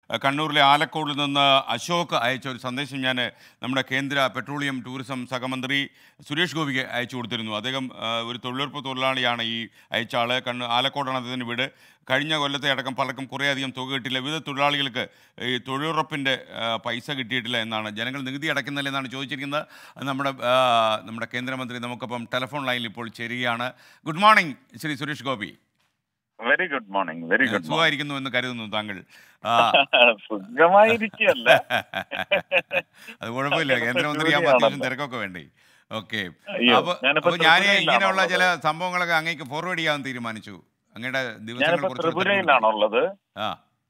അഹ് കണ്ണൂരിലെ ആലക്കോടിൽ നിന്ന് അശോക് അയച്ച ഒരു സന്ദേശം ഞാൻ നമ്മുടെ കേന്ദ്ര പെട്രോളിയം ടൂറിസം സഹമന്ത്രി സുരേഷ് ഗോപിക്ക് അയച്ചു കൊടുത്തിരുന്നു അദ്ദേഹം അഹ്, ഒരു തൊഴിലുറപ്പ് തൊഴിലാളിയാണ് ഈ അയച്ച ആള് കണ്ണൂർ ആലക്കോടാണ് അദ്ദേഹത്തിൻ്റെ വീട് കഴിഞ്ഞ കൊല്ലത്തെ അടക്കം പലർക്കും കുറേയധികം തുക കിട്ടില്ല വിവിധ തൊഴിലാളികൾക്ക് ഈ തൊഴിലുറപ്പിൻ്റെ അഹ്, പൈസ കിട്ടിയിട്ടില്ല എന്നാണ് ജനങ്ങൾ നികുതി അടയ്ക്കുന്നില്ല എന്നാണ് ചോദിച്ചിരിക്കുന്നത് അത് നമ്മുടെ ആ, നമ്മുടെ കേന്ദ്രമന്ത്രി നമുക്കൊപ്പം ടെലിഫോൺ ലൈനിൽ ഇപ്പോൾ ചേരുകയാണ് good morning Shri Suresh Gopi very good morning very good morning സുഖമായിരിക്കുന്നു എന്ന് കരുതുന്നു താങ്കൾ ആ, സുഖമായിരിക്കുകയല്ല അത് കുഴപ്പമില്ല ഞാനിപ്പോ കേന്ദ്രമന്ത്രി ആകുമ്പോൾ ത്രിപുരയിലാണല്ലോ. അത്യാവശ്യം തിരക്കൊക്കെ വേണ്ടേ ഓക്കെ അയ്യോ, അപ്പൊ ഞാനിപ്പോ അപ്പൊ ഞാൻ ത്രിപുരയിലാണോ ഇങ്ങനെയുള്ള ചില ഉള്ളത്? സംഭവങ്ങളൊക്കെ അങ്ങേക്ക് ഫോർവേഡ് ചെയ്യാൻ തീരുമാനിച്ചു അങ്ങയുടെ ദിവസങ്ങൾ ഞാനിപ്പോ കുറച്ചുകൂടെ തിരക്ക് ത്രിപുരയിലാണുള്ളത് ആ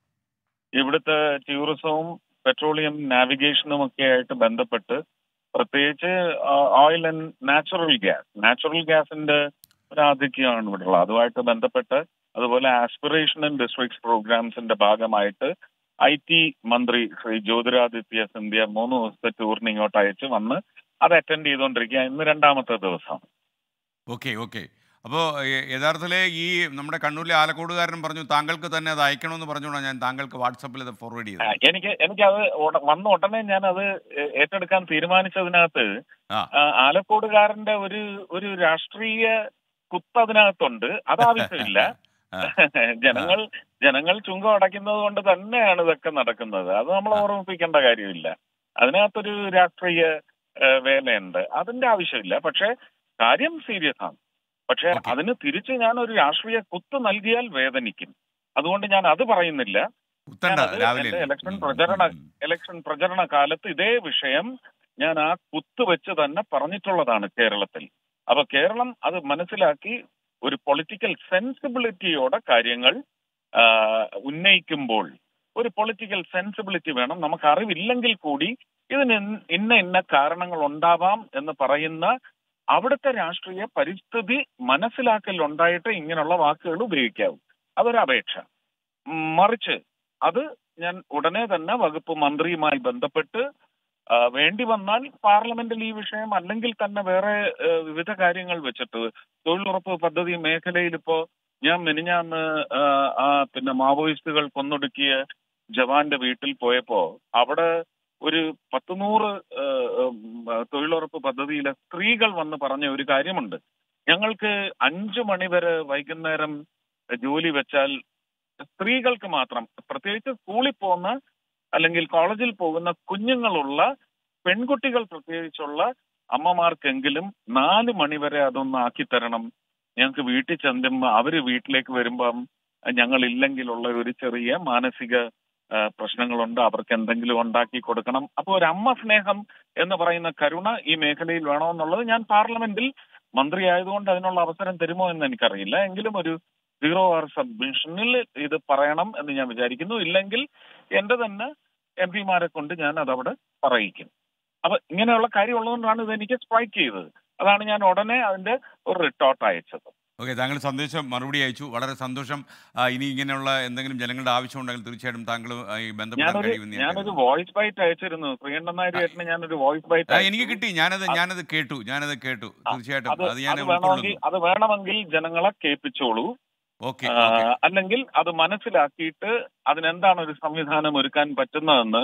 ഇവിടുത്തെ ടൂറിസവും പെട്രോളിയം നാവിഗേഷനും ഒക്കെ ആയിട്ട് ബന്ധപ്പെട്ട് പ്രത്യേകിച്ച് oil and natural gas natural ഗ്യാസിന്റെ ഒരു ആധിക്യമാണ് ഇവിടെ ഉള്ളത് അതുമായിട്ട് ബന്ധപ്പെട്ട് അതുപോലെ ആസ്പിറേഷൻ ആൻഡ് ഡിസ്ട്രിക്ട്സ് പ്രോഗ്രാംസിന്റെ ഭാഗമായിട്ട് ഐ ടി മന്ത്രി ശ്രീ ജ്യോതിരാദിത്യ സിന്ധ്യ മൂന്ന് ദിവസത്തെ ടൂറിന് ഇങ്ങോട്ട് അയച്ച് വന്ന് അത് അറ്റൻഡ് ചെയ്തുകൊണ്ടിരിക്കുക ഇന്ന് രണ്ടാമത്തെ ദിവസം ഓക്കെ ഓക്കെ അപ്പോൾ യഥാർത്ഥത്തിൽ ഈ നമ്മുടെ കണ്ണൂരിലെ ആലക്കോടുകാരൻ പറഞ്ഞു താങ്കൾക്ക് തന്നെ അത് അയക്കണമെന്ന് പറഞ്ഞുകൊണ്ടാണ് ഞാൻ താങ്കൾക്ക് വാട്സപ്പിൽ അത് ഫോർവേഡ് ആ, ചെയ്തത് എനിക്ക് എനിക്ക് അത് വന്ന ഉടനെ ഞാൻ അത് ഏറ്റെടുക്കാൻ തീരുമാനിച്ചതിനകത്ത് ആ ആ, ആലക്കോടുകാരന്റെ ഒരു ഒരു രാഷ്ട്രീയ കുത്ത് അതിനകത്തുണ്ട് അത് ആവശ്യമില്ല ആ. ജനങ്ങൾ ജനങ്ങൾ ചുങ്കം അടയ്ക്കുന്നത് കൊണ്ട് തന്നെയാണ് ഇതൊക്കെ നടക്കുന്നത് അത് നമ്മൾ ആ. ഓർമ്മിപ്പിക്കേണ്ട കാര്യമില്ല അതിനകത്തൊരു രാഷ്ട്രീയ ആ, വേലയുണ്ട് അതിന്റെ ആവശ്യമില്ല പക്ഷെ കാര്യം സീരിയസ് ആണ് പക്ഷെ Okay. അതിന് തിരിച്ച് ഞാൻ ഒരു രാഷ്ട്രീയ കുത്ത് നൽകിയാൽ വേദനിക്കും അതുകൊണ്ട് ഞാൻ അത് പറയുന്നില്ല ഉത്തണ്ട ഞാനത് രാവിലെ എന്റെ election പ്രചരണ- ഇലക്ഷൻ പ്രചരണ കാലത്ത് ഇതേ വിഷയം ഞാൻ ആ കുത്ത് വെച്ച് തന്നെ പറഞ്ഞിട്ടുള്ളതാണ് കേരളത്തിൽ അപ്പൊ കേരളം അത് മനസ്സിലാക്കി ഒരു പൊളിറ്റിക്കൽ സെൻസിബിലിറ്റിയോടെ കാര്യങ്ങൾ ആ, ഉന്നയിക്കുമ്പോൾ ഒരു പൊളിറ്റിക്കൽ സെൻസിബിലിറ്റി വേണം നമുക്ക് അറിവില്ലെങ്കിൽ കൂടി ഇതിന് ഇന്ന- ഇന്ന ഇന്ന കാരണങ്ങൾ ഉണ്ടാവാം എന്ന് പറയുന്ന അവിടുത്തെ രാഷ്ട്രീയ പരിസ്ഥിതി മനസ്സിലാക്കൽ ഉണ്ടായിട്ട് ഇങ്ങനെയുള്ള വാക്കുകൾ ഉപയോഗിക്കാവൂ അതൊരു അപേക്ഷ ഉം, മറിച്ച് അത് ഞാൻ ഉടനെ തന്നെ വകുപ്പ് മന്ത്രിയുമായി ബന്ധപ്പെട്ട് ആ, വേണ്ടി വന്നാൽ പാർലമെന്റിൽ ഈ വിഷയം അല്ലെങ്കിൽ തന്നെ വേറെ ഏ, വിവിധ കാര്യങ്ങൾ വെച്ചിട്ട് തൊഴിലുറപ്പ് പദ്ധതി മേഖലയിൽ ഇപ്പോ ഞാൻ മെനിഞ്ഞാന്ന് ആ, ആ പിന്നെ മാവോയിസ്റ്റുകൾ കൊന്നൊടുക്കിയ ജവാന്റെ വീട്ടിൽ പോയപ്പോ അവിടെ ഒരു പത്തുനൂറ് ഏ, ഉം, തൊഴിലുറപ്പ് പദ്ധതിയിലെ സ്ത്രീകൾ വന്ന് പറഞ്ഞ ഒരു കാര്യമുണ്ട് ഞങ്ങൾക്ക് അഞ്ചു മണി വരെ വൈകുന്നേരം ജോലി വെച്ചാൽ സ്ത്രീകൾക്ക് മാത്രം പ്രത്യേകിച്ച് സ്കൂളിൽ പോകുന്ന അല്ലെങ്കിൽ കോളേജിൽ പോകുന്ന കുഞ്ഞുങ്ങളുള്ള പെൺകുട്ടികൾ പ്രത്യേകിച്ചുള്ള അമ്മമാർക്കെങ്കിലും നാല് മണിവരെ അതൊന്ന് ആക്കി തരണം ഞങ്ങൾക്ക് വീട്ടിൽ ചെല്ലുമ്പോൾ അവര് വീട്ടിലേക്ക് വരുമ്പം ഞങ്ങൾ ഇല്ലെങ്കിലുള്ള ഒരു ചെറിയ മാനസിക ആ, പ്രശ്നങ്ങളുണ്ട് അവർക്ക് എന്തെങ്കിലും ഉണ്ടാക്കി കൊടുക്കണം അപ്പോൾ ഒരു അമ്മ സ്നേഹം എന്ന് പറയുന്ന കരുണ ഈ മേഖലയിൽ വേണമെന്നുള്ളത് ഞാൻ പാർലമെന്റിൽ മന്ത്രി ആയതുകൊണ്ട് അതിനുള്ള അവസരം തരുമോ എന്ന് എനിക്കറിയില്ല എങ്കിലും ഒരു സീറോ ആർ സബ്മിഷനിൽ ഇത് പറയണം എന്ന് ഞാൻ വിചാരിക്കുന്നു ഇല്ലെങ്കിൽ എന്റെ തന്നെ എം പിമാരെ കൊണ്ട് ഞാൻ അതവിടെ പറയിക്കും അപ്പൊ ഇങ്ങനെയുള്ള കാര്യം ഉള്ളതുകൊണ്ടാണ് ഇത് എനിക്ക് സ്ട്രൈക്ക് ചെയ്തത് അതാണ് ഞാൻ ഉടനെ അതിന്റെ ഒരു റിട്ടോർട്ട് അയച്ചത് ഓക്കെ താങ്കൾ സന്ദേശം മറുപടി അയച്ചു വളരെ സന്തോഷം ആ, ഇനി ഇങ്ങനെയുള്ള എന്തെങ്കിലും ജനങ്ങളുടെ ആവശ്യമുണ്ടെങ്കിൽ തീർച്ചയായിട്ടും താങ്കൾ ബന്ധപ്പെടാൻ ഞാനൊരു കഴിയുമെന്ന് ഞാൻ ഞാനൊരു കരുതുന്നു. വോയിസ് ബൈറ്റ് അയച്ചിരുന്നു പ്രിയണ്ണൻ നായർ ചേട്ടന് ഞാനൊരു വോയിസ് ബൈറ്റ് ആ, എനിക്ക് കിട്ടി ഞാനത് ഞാനത് കേട്ടു ഞാനത് കേട്ടു തീർച്ചയായിട്ടും അത് അത് ഞാൻ അത് വേണമെങ്കിൽ ഉൾക്കൊള്ളുന്നു അത് വേണമെങ്കിൽ ജനങ്ങളെ കേൾപ്പിച്ചോളൂ ഓക്കെ ആ, അല്ലെങ്കിൽ അത് മനസ്സിലാക്കിയിട്ട് അതിനെന്താണ് ഒരു സംവിധാനം ഒരുക്കാൻ പറ്റുന്നതെന്ന്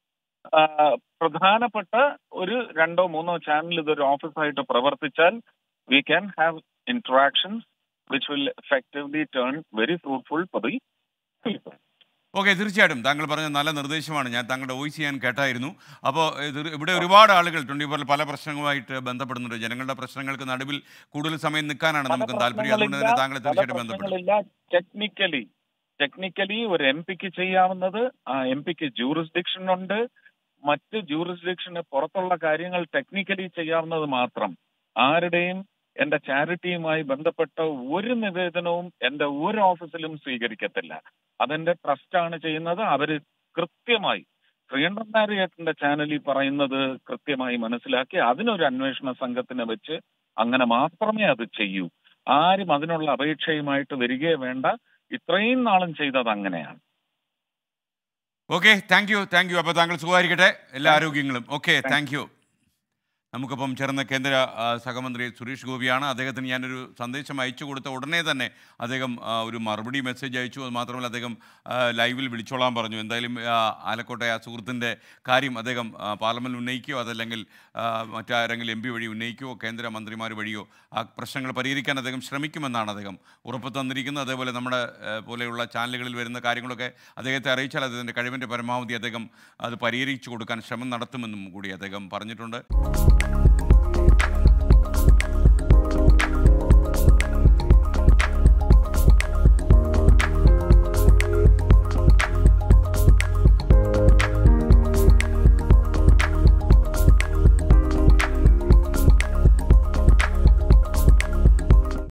ആ, പ്രധാനപ്പെട്ട ഒരു രണ്ടോ മൂന്നോ ചാനൽ ഇതൊരു ഓഫീസായിട്ട് പ്രവർത്തിച്ചാൽ we can have interactions which will effectively turn very fruitful for the people okay തീർച്ചയായിട്ടും താങ്കൾ പറഞ്ഞ നല്ല നിർദ്ദേശമാണ് ഞാൻ താങ്കളുടെ വോയിസ് ചെയ്യാൻ കേട്ടായിരുന്നു അപ്പോൾ ഇത് ഇവിടെ ഒരുപാട് ആളുകൾ ട്വൻറ്റി ഫോറിൽ പല പ്രശ്നങ്ങളുമായിട്ട് ബന്ധപ്പെടുന്നുണ്ട് ജനങ്ങളുടെ പ്രശ്നങ്ങൾക്ക് നടുവിൽ കൂടുതൽ സമയം നിൽക്കാനാണ് നമുക്ക് താല്പര്യം അതുകൊണ്ട് തന്നെ താങ്കളെ തീർച്ചയായിട്ടും ബന്ധപ്പെടും ടെക്നിക്കലി ടെക്നിക്കലി ഒരു എം പിക്ക് ചെയ്യാവുന്നത് ആ എം പിക്ക് ജൂറിസ്ഡിക്ഷൻ ഉണ്ട് മറ്റ് ജൂറിസ്ഡിക്ഷന് പുറത്തുള്ള കാര്യങ്ങൾ ടെക്നിക്കലി ചെയ്യാവുന്നത് മാത്രം ആരുടെയും എന്റെ ചാരിറ്റിയുമായി ബന്ധപ്പെട്ട ഒരു നിവേദനവും എന്റെ ഒരു ഓഫീസിലും സ്വീകരിക്കത്തില്ല അതെന്റെ ട്രസ്റ്റാണ് ചെയ്യുന്നത് അവര് കൃത്യമായി ശ്രീകണ്ഠൻ നായരേട്ടന്റെ ചാനലിൽ പറയുന്നത് കൃത്യമായി മനസ്സിലാക്കി അതിനൊരു അന്വേഷണ സംഘത്തിനെ വെച്ച് അങ്ങനെ മാത്രമേ അത് ചെയ്യൂ ആരും അതിനുള്ള അപേക്ഷയുമായിട്ട് വരികയേ വേണ്ട ഇത്രയും നാളും ചെയ്തത് അങ്ങനെയാണ് okay thank you thank you അപ്പോൾ താങ്കൾ സുഖമായിരിക്കട്ടെ എല്ലാ ആരോഗ്യങ്ങളും ഓക്കെ താങ്ക് യു നമുക്കിപ്പം ചേർന്ന കേന്ദ്ര ആ, സഹമന്ത്രി സുരേഷ് ഗോപിയാണ് അദ്ദേഹത്തിന് ഞാനൊരു സന്ദേശം അയച്ചു കൊടുത്ത ഉടനെ തന്നെ അദ്ദേഹം ആ, ഒരു മറുപടി മെസ്സേജ് അയച്ചു അത് മാത്രമല്ല അദ്ദേഹം ആ, ലൈവിൽ വിളിച്ചോളാൻ പറഞ്ഞു എന്തായാലും ആ, ആലക്കോട്ടെ ആ സുഹൃത്തിൻ്റെ കാര്യം അദ്ദേഹം ആ, പാർലമെൻറ്റിൽ ഉന്നയിക്കുകയോ അതല്ലെങ്കിൽ ആ, മറ്റാരെങ്കിലും എം പി വഴി ഉന്നയിക്കുകയോ കേന്ദ്ര മന്ത്രിമാർ വഴിയോ ആ പ്രശ്നങ്ങൾ പരിഹരിക്കാൻ അദ്ദേഹം ശ്രമിക്കുമെന്നാണ് അദ്ദേഹം ഉറപ്പ് തന്നിരിക്കുന്നത് അതേപോലെ നമ്മുടെ ആ, പോലെയുള്ള ചാനലുകളിൽ വരുന്ന കാര്യങ്ങളൊക്കെ അദ്ദേഹത്തെ അറിയിച്ചാൽ അദ്ദേഹത്തിൻ്റെ കഴിവിൻ്റെ പരമാവധി അദ്ദേഹം അത് പരിഹരിച്ചു കൊടുക്കാൻ ശ്രമം നടത്തുമെന്നും കൂടി അദ്ദേഹം പറഞ്ഞിട്ടുണ്ട്